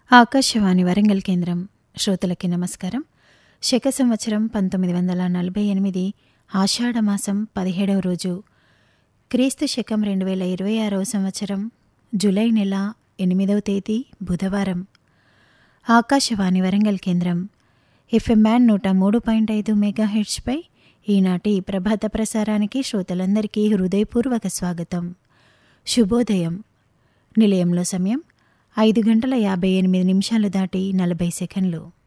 ఆకాశవాణి వరంగల్ కేంద్రం శ్రోతలకి నమస్కారం శక సంవత్సరం పంతొమ్మిది వందల నలభై ఎనిమిది ఆషాఢమాసం పదిహేడవ రోజు క్రీస్తు శకం రెండు వేల ఇరవై ఆరవ సంవత్సరం జూలై నెల ఎనిమిదవ తేదీ బుధవారం ఆకాశవాణి వరంగల్ కేంద్రం ఎఫ్ఎం బ్యాండ్ నూట మూడు పాయింట్ ఐదు మెగా హెడ్స్పై ఈనాటి ప్రభాత ప్రసారానికి శ్రోతలందరికీ హృదయపూర్వక స్వాగతం శుభోదయం నిలయంలో సమయం ఐదు గంటల యాభై ఎనిమిది నిమిషాలు దాటి నలభై సెకండ్లు